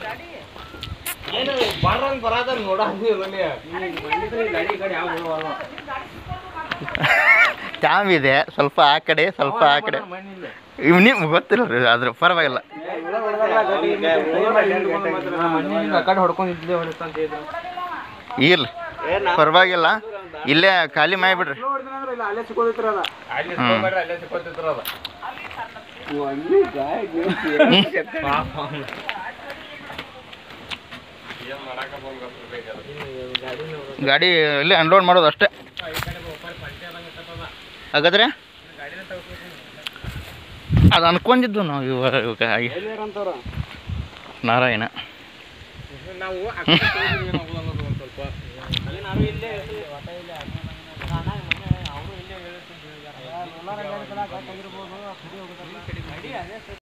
ಏನು ಬಾರಂಗ್ ಬರಾದ ನೋಡಂಗಿಲ್ಲ ಗಾಡಿ ಗಾಡಿ ಯಾವ ತ್ಯಾಮ್ ಇದೆ ಸ್ವಲ್ಪ ಆ ಕಡೆ ಸ್ವಲ್ಪ ಆ ಕಡೆ ಇವ್ ನಿಮ್ಗೆ ಗೊತ್ತಿಲ್ಲ ರೀ ಆದ್ರೆ ಪರವಾಗಿಲ್ಲ ಆ ಕಡೆ ಹೊಡ್ಕೊಂಡಿದ್ದೆ ಹೊಡಿಸ್ತಂತ ಇದ್ರು ಇಲ್ಲ ಪರವಾಗಿಲ್ಲ ಇಲ್ಲೇ ಖಾಲಿ ಮಾಡಿಬಿಡ್ರಿ ಅಲ್ಲೇ ಸಿಕ್ಕೋದಿತ್ರಲ್ಲ ಅಲ್ಲೇ ಸಿಕ್ಕೋಬೇಡ್ರಿ ಅಲ್ಲೇ ಸಿಕ್ಕೋತಿತ್ರಲ್ಲ ಗಾಡಿ ಇಲ್ಲೇ ಅನ್ಲೋಡ್ ಮಾಡೋದು ಅಷ್ಟೇ ಹಾಗಾದ್ರೆ ಅದು ಅನ್ಕೊಂಡಿದ್ದು ನಾವು ಇವಾಗ ಇವಾಗ ನಾರಾಯಣ ನಾವು ಆ ಕಡೆ ಹೋಗಿದ್ವಿ ನಾವು ಅನ್ನೋದು ಒಂದ್ ಸ್ವಲ್ಪ ನಾವು ಇಲ್ಲೇ ಅವರು ಇಲ್ಲೇ